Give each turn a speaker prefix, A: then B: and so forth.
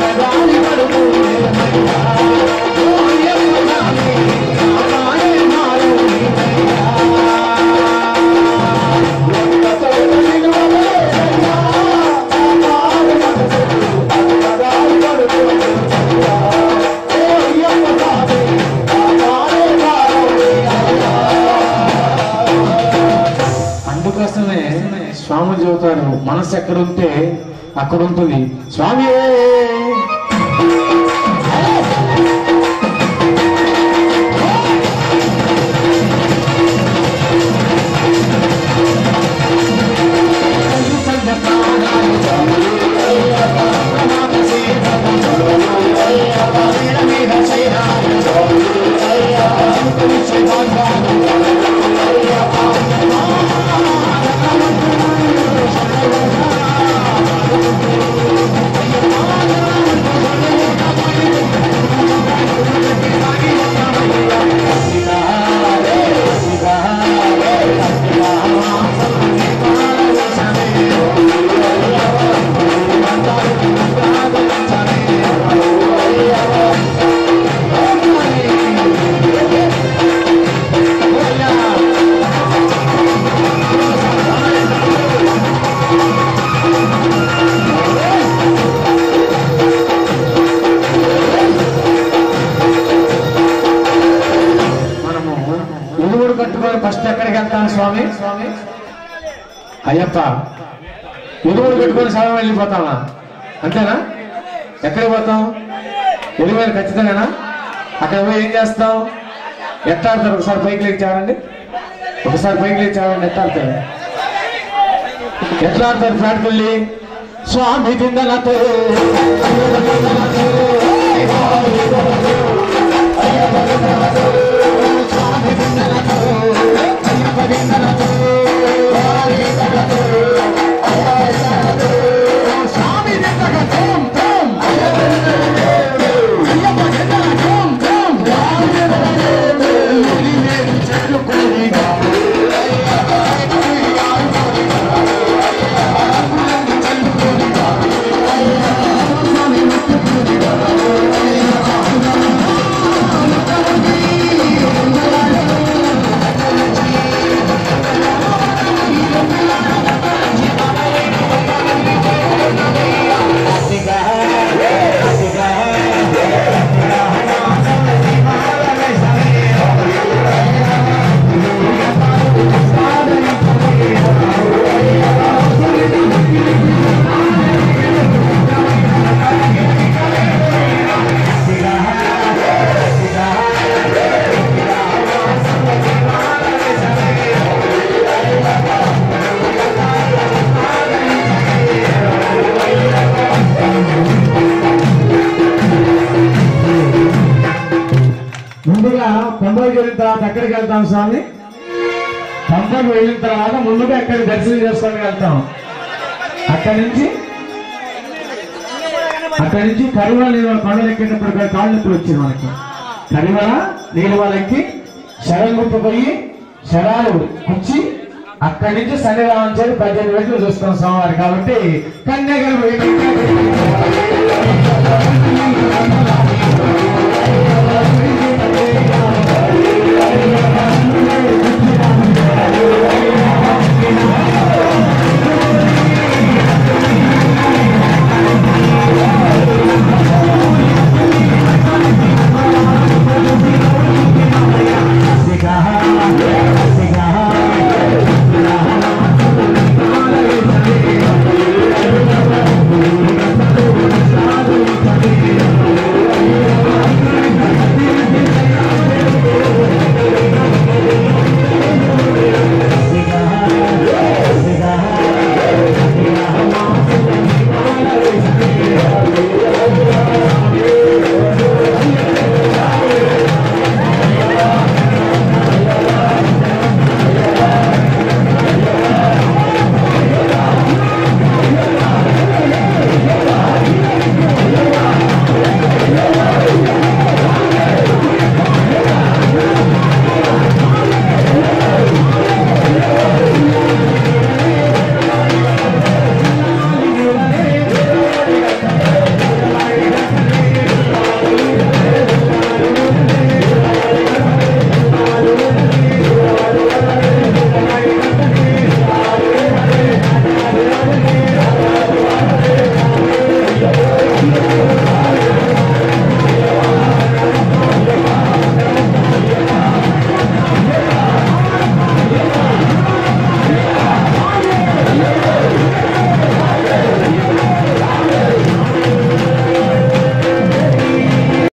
A: అందుకోసమే స్వామి చెబుతారు మనసు ఎక్కడుంటే అక్కడ ఉంటుంది స్వామి మనము ఇరువురు కట్టుకొని ఫస్ట్ ఎక్కడికి వెళ్తాం స్వామి అయ్యప్ప ఇరువురు కట్టుకొని శవం వెళ్ళిపోతామా అంతేనా ఎక్కడికి పోతాం ఎరువేరు ఖచ్చితంగానా అక్కడ పోయి ఏం చేస్తాం ఎట్టాడతారు ఒకసారి పైకి లేచి చాడండి ఒకసారి పైకి లేచి చాడండి ఎట్టాడతారు ఎట్లా ఆడతారు ఫ్లాట్కెళ్ళి స్వామి దిందలతో ముందుగా పండుగకి వెళ్ళిన తర్వాత ఎక్కడికి వెళ్తాం స్వామి పండుగకు వెళ్ళిన తర్వాత ముందుగా ఎక్కడ దర్శనం చేసుకొని వెళ్తాం అక్కడి నుంచి అక్కడి నుంచి కరివల నీళ్ళ కొండలు ఎక్కేటప్పుడు ఇక్కడ కాళ్ళు నొప్పులు వచ్చింది మనకి కరివల నీళ్ళ ఎక్కి శరం గుంపుపోయి శరాలు కుచ్చి అక్కడి నుంచి శనిరామం చేసి పద్దెనిమిది రోజులు చూస్తాం సోమవారం కాబట్టి కన్యాగర్భ